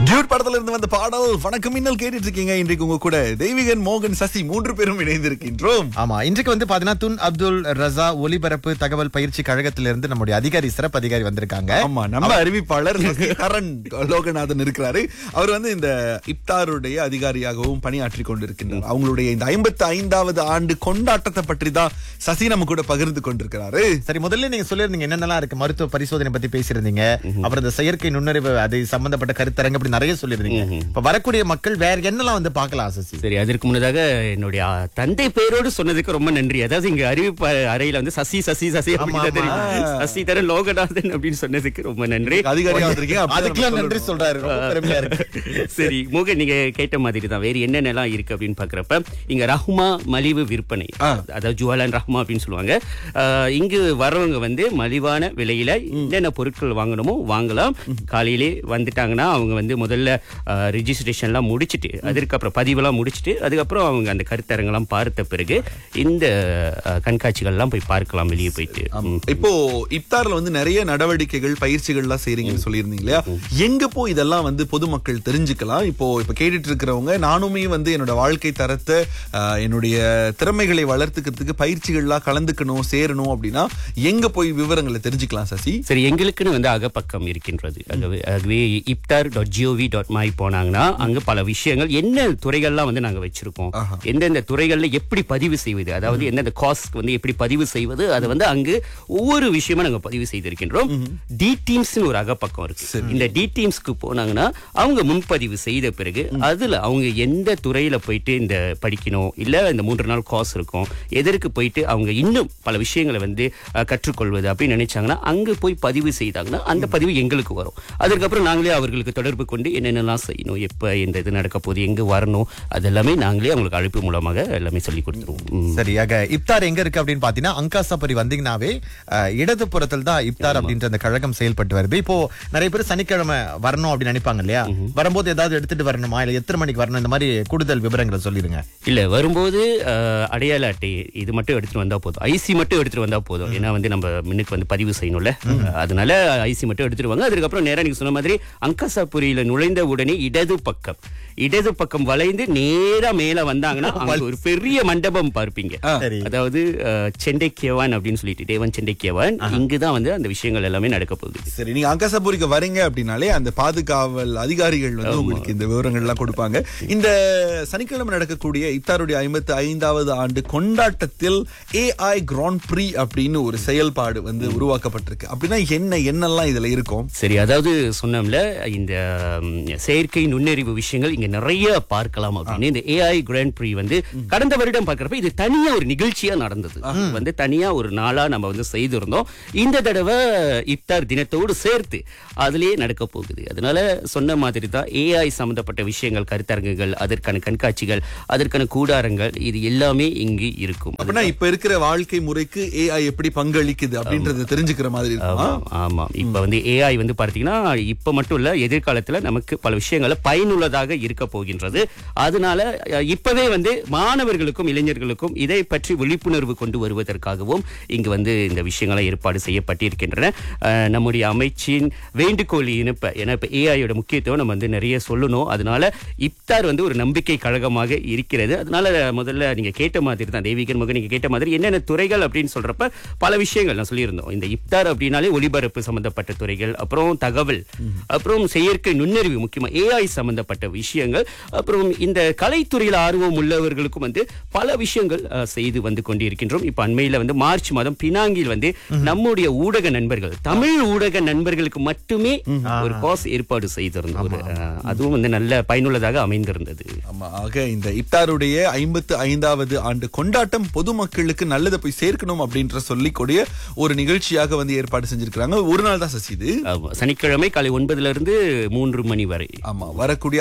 Dude படத்துல இருந்து வந்த பாடல் வணக்கம் மின்னல் கேட்டுட்டு இருக்கீங்க இன்றைக்கு உங்க கூட தெய்வீகன் மோகன் சசி மூன்று பேரும் இணைந்திருக்கின்றோம் ஆமா இன்றைக்கு வந்து பாத்தீங்கன்னா துன் அப்துல் ரசா ஒலிபரப்பு தகவல் பயிற்சி கழகத்திலிருந்து நம்முடைய அதிகாரி சிறப்பு அதிகாரி வந்திருக்காங்க ஆமா நம்ம அறிவிப்பாளர் கரண் லோகநாதன் இருக்கிறாரு அவர் வந்து இந்த இப்தாருடைய அதிகாரியாகவும் பணியாற்றி கொண்டிருக்கின்றார் அவங்களுடைய இந்த ஐம்பத்தி ஐந்தாவது ஆண்டு கொண்டாட்டத்தை பற்றி தான் சசி நம்ம கூட பகிர்ந்து கொண்டிருக்கிறாரு சரி முதல்ல நீங்க சொல்லிருந்தீங்க என்னென்னலாம் இருக்கு மருத்துவ பரிசோதனை பத்தி பேசியிருந்தீங்க அப்புறம் இந்த செயற்கை நுண்ணறிவு அது சம்பந்தப்பட்ட கருத்தரங்கு அப்படி நிறைய சொல்லியிருந்தீங்க இப்ப வரக்கூடிய மக்கள் வேற என்னெல்லாம் வந்து பார்க்கலாம் சசி சரி அதற்கு முன்னதாக என்னுடைய ஆ, தந்தை பேரோடு சொன்னதுக்கு ரொம்ப நன்றி அதாவது இங்க அறிவிப்பு அறையில வந்து சசி சசி சசி அப்படின்னு தான் தெரியும். சசி தரன் லோகநாதன் அப்படின்னு சொன்னதுக்கு ரொம்ப நன்றி அதிகாரியா வந்திருக்கீங்க அப்படிதான் அதுக்கெல்லாம் நம்ம நன்றி சொல்லணும். சொல்றாரு ரொம்ப பெருமையா இருக்கு சரி மோகன் நீங்க கேட்ட மாதிரி தான் வேற என்னென்னலாம் இருக்கு அப்படின்னு பாக்குறப்ப இங்க ரஹ்மா மலிவு விற்பனை அதாவது ஜுவாலான் ரஹ்மா அப்படின்னு சொல்லுவாங்க ஆ, இங்கு வர்றவங்க வந்து மலிவான விலையில என்னென்ன பொருட்கள் வாங்கணுமோ வாங்கலாம் காலையிலே வந்துட்டாங்கன்னா அவங்க வந்து முதல்ல ரிஜிஸ்ட்ரேஷன்லாம் முடிச்சிட்டு அதற்கப்புறம் பதிவெல்லாம் முடிச்சிட்டு அதுக்கப்புறம் அவங்க அந்த கருத்தரங்கெல்லாம் பார்த்த பிறகு இந்த ஆ, கண்காட்சிகள்லாம் போய் பார்க்கலாம் வெளியே போயிட்டு ம். இப்போ இப்தார்ல வந்து நிறைய நடவடிக்கைகள் பயிற்சிகள்லாம் செய்றீங்கன்னு சொல்லியிருந்தீங்க இல்லையா எங்க போய் இதெல்லாம் வந்து பொதுமக்கள் தெரிஞ்சுக்கலாம் இப்போ இப்ப கேட்டுட்டு இருக்கிறவங்க நானுமே வந்து என்னோட வாழ்க்கை தரத்தை ஆஹ், என்னுடைய திறமைகளை வளர்த்துக்கிறதுக்கு பயிற்சிகள்லாம் கலந்துக்கணும் சேரணும் அப்படின்னா எங்க போய் விவரங்களை தெரிஞ்சுக்கலாம் சசி சரி எங்களுக்குன்னு வந்து அகப்பக்கம் இருக்கின்றது ஆகவே ஆகவே இப்தார் டாட் ஜிஓவி டாட் மை போனாங்கன்னா அங்க பல விஷயங்கள் என்ன துறைகள்லாம் வந்து நாங்க வச்சிருக்கோம் எந்தெந்த துறைகள்ல எப்படி பதிவு செய்வது அதாவது எந்தெந்த காஸ்ட் வந்து எப்படி பதிவு செய்வது அதை வந்து அங்கு ஒவ்வொரு விஷயமா நாங்க பதிவு செய்திருக்கின்றோம் டி டீம்ஸ் ஒரு அகப்பக்கம் இருக்கு இந்த டி டீம்ஸ்க்கு போனாங்கன்னா அவங்க முன்பதிவு செய்த பிறகு அதுல அவங்க எந்த துறையில போயிட்டு இந்த படிக்கணும் இல்ல இந்த மூன்று நாள் காஸ் இருக்கும் எதற்கு போயிட்டு அவங்க இன்னும் பல விஷயங்களை வந்து அஹ், கற்றுக்கொள்வது அப்படின்னு நினைச்சாங்கன்னா அங்க போய் பதிவு செய்தாங்கன்னா அந்த பதிவு எங்களுக்கு வரும் அதற்கப்புறம் நாங்களே அவர்களுக்கு தொடர்பு கொண்டு என்னென்னலாம் செய்யணும் எப்ப இந்த இது நடக்க போகுது எங்க வரணும் அதெல்லாமே நாங்களே அவங்களுக்கு அழைப்பு மூலமாக எல்லாமே சொல்லி கொடுத்துருவோம் ம். சரியாக இப்தார் எங்க இருக்கு அப்படின்னு பாத்தீங்கன்னா அங்காசாபுரி வந்தீங்கன்னாவே அஹ், இடது புறத்தில் தான் இப்தார் அப்படின்ற அந்த கழகம் செயல்பட்டு வருது இப்போ நிறைய பேர் சனிக்கிழமை வரணும் அப்படின்னு நினைப்பாங்க இல்லையா வரும்போது ஏதாவது எடுத்துட்டு வரணுமா இல்ல எத்தனை மணிக்கு வரணும் இந்த மாதிரி கூடுதல் விவரங்களை சொல்லிருங்க இல்ல வரும்போது அஹ், அடையாள அட்டை இது மட்டும் எடுத்துட்டு வந்தா போதும் ஐசி மட்டும் எடுத்துட்டு வந்தா போதும் ஏன்னா வந்து நம்ம மின்னுக்கு வந்து பதிவு செய்யணும்ல அதனால ஐசி மட்டும் எடுத்துட்டு வாங்க அதுக்கப்புறம் நேரா நீங்க சொன்ன மாதிரி அங்கசாபுரியில நுழைந்த உடனே இடது பக்கம் இடது பக்கம் வளைந்து நேரா மேல வந்தாங்கன்னா அங்க ஒரு பெரிய மண்டபம் பார்ப்பீங்க சரி. அதாவது அஹ், செண்டைக்கியவான் அப்படின்னு சொல்லிட்டு தேவன் செண்டைக்கியவான் இங்குதான் வந்து அந்த விஷயங்கள் எல்லாமே நடக்க போகுது சரி நீங்க அங்கசபுரிக்கு வரீங்க அப்படின்னாலே அந்த பாதுகாவல் அதிகாரிகள் வந்து உங்களுக்கு இந்த விவரங்கள்லாம் கொடுப்பாங்க இந்த சனிக்கிழமை நடக்கக்கூடிய இப்தாருடைய ஐம்பத்தி ஐந்தாவது ஆண்டு கொண்டாட்டத்தில் ஏஐ கிராண்ட் ப்ரீ அப்படின்னு ஒரு செயல்பாடு வந்து உருவாக்கப்பட்டிருக்கு அப்படின்னா என்ன என்னெல்லாம் இதுல இருக்கும் சரி அதாவது சொன்னோம்ல இந்த ம், செயற்கை நுண்ணறிவு விஷயங்கள் இங்க நிறைய பார்க்கலாம் அப்படின்னு இந்த ஏஐ கிராண்ட் ப்ரீ வந்து கடந்த வருடம் பார்க்கறப்ப இது தனியா ஒரு நிகழ்ச்சியா நடந்தது வந்து தனியா ஒரு நாளா நம்ம வந்து செய்திருந்தோம் இந்த தடவை இப்தார் தினத்தோடு சேர்த்து அதுலயே நடக்க போகுது அதனால சொன்ன மாதிரி தான் ஏஐ சம்பந்தப்பட்ட விஷயங்கள் கருத்தரங்குகள் அதற்கான கண்காட்சிகள் அதற்கான கூடாரங்கள் இது எல்லாமே இங்கு இருக்கும் அப்படின்னா இப்ப இருக்கிற வாழ்க்கை முறைக்கு ஏஐ எப்படி பங்களிக்குது அப்படின்றத தெரிஞ்சுக்கிற மாதிரி இருக்கும் ஆமாம் ஆமாம் இப்ப வந்து ஏஐ வந்து பார்த்தீங்கன்னா இப்ப மட்டும் இல்ல எதிர்காலத்துல நமக்கு பல விஷயங்கள பயனுள்ளதாக இருக்க போகின்றது அதனால அஹ், இப்பவே வந்து மாணவர்களுக்கும் இளைஞர்களுக்கும் இதை பற்றி விழிப்புணர்வு கொண்டு வருவதற்காகவும் இங்கு வந்து இந்த விஷயங்களை ஏற்பாடு செய்யப்பட்டிருக்கின்றன அஹ், நம்முடைய அமைச்சின் வேண்டுகோள் இனப்ப ஏன்னா இப்ப ஏஐயோட முக்கியத்துவம் நம்ம வந்து நிறைய சொல்லணும் அதனால இப்தார் வந்து ஒரு நம்பிக்கை கழகமாக இருக்கிறது அதனால முதல்ல நீங்க கேட்ட மாதிரி தான் தெய்வீகன் மகன் நீங்க கேட்ட மாதிரி என்னென்ன துறைகள் அப்படின்னு சொல்றப்ப பல விஷயங்கள் நான் சொல்லியிருந்தோம் இந்த இப்தார் அப்படின்னாலே ஒலிபரப்பு சம்பந்தப்பட்ட துறைகள் அப்புறம் தகவல் அப்புறம் செயற்கை நுண்ணறிவு முக்கியமா ஏஐ சம்பந்தப்பட்ட விஷயங்கள் அப்புறம் இந்த கலைத்துறையில் ஆர்வம் உள்ளவர்களுக்கும் வந்து பல விஷயங்கள் அஹ், செய்து வந்து கொண்டிருக்கின்றோம் இப்ப அண்மையில வந்து மார்ச் மாதம் பினாங்கில் வந்து நம்முடைய ஊடக நண்பர்கள் தமிழ் ஊடக நண்பர்களுக்கு மட்டுமே ஒரு கோர்ஸ் ஏற்பாடு செய்திருந்தோம் ஒரு, அஹ், அதுவும் வந்து நல்ல பயனுள்ளதாக அமைந்திருந்தது ஆமா ஆக இந்த இப்தாருடைய ஐம்பத்து ஐந்தாவது ஆண்டு கொண்டாட்டம் பொதுமக்களுக்கு நல்லதை போய் சேர்க்கணும் அப்படின்ற சொல்லிக்கூடிய ஒரு நிகழ்ச்சியாக வந்து ஏற்பாடு செஞ்சிருக்காங்க ஒரு நாள் தான் சசி இது ஆமா, சனிக்கிழமை காலை ஒன்பதுல இருந்து மூன்று மணி வரை ஆமா வரக்கூடிய ஆறாம்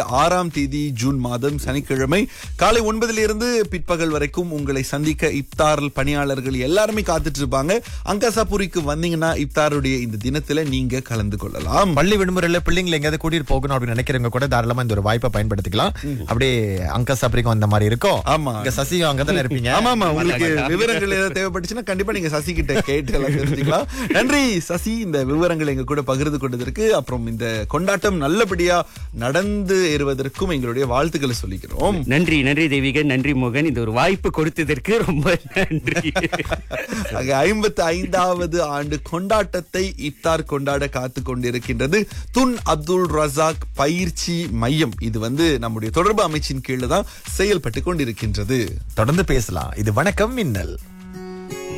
ஒன்பதாம் தேதி ஜூன் மாதம் சனிக்கிழமை காலை ஒன்பதிலிருந்து பிற்பகல் வரைக்கும் உங்களை சந்திக்க இப்தார் பணியாளர்கள் எல்லாருமே காத்துட்டு இருப்பாங்க அங்காசாபுரிக்கு வந்தீங்கன்னா இப்தாருடைய இந்த தினத்துல நீங்க கலந்து கொள்ளலாம் பள்ளி விடுமுறையில பிள்ளைங்களை எங்கேயாவது கூட்டிட்டு போகணும் அப்படின்னு நினைக்கிறவங்க கூட தாராளமா இந்த ஒரு வாய்ப்பை பயன்படுத்திக்கலாம் அப்படியே அங்கா சாப்பிரிக்கும் அந்த மாதிரி இருக்கும் ஆமா. இங்க சசி அங்க தானே இருப்பீங்க ஆமா ஆமா உங்களுக்கு விவரங்கள் ஏதாவது தேவைப்பட்டுச்சுன்னா கண்டிப்பா நீங்க சசி கிட்ட கேட்டு எல்லாம் தெரிஞ்சுக்கலாம் நன்றி சசி இந்த விவரங்களை எங்க கூட பகிர்ந்து கொண்டதற்கு அப்புறம் இந்த கொண்டாட்டம் நல்லபடியா நடந்து ஏறுவதற்கும் எங்களுடைய வாழ்த்துக்களை சொல்லிக்கிறோம் நன்றி நன்றி தேவிகன் நன்றி மோகன் இந்த ஒரு வாய்ப்பு கொடுத்ததற்கு ரொம்ப நன்றி ஐம்பத்தி ஐந்தாவது ஆண்டு கொண்டாட்டத்தை இப்தார் கொண்டாட காத்து கொண்டிருக்கின்றது துன் அப்துல் ரசாக் பயிற்சி மையம் இது வந்து நம்முடைய தொடர்பு அமைச்சின் கீழே தான் செயல்பட்டு கொண்டிருக்கின்றது தொடர்ந்து பேசலாம் இது வணக்கம் மின்னல்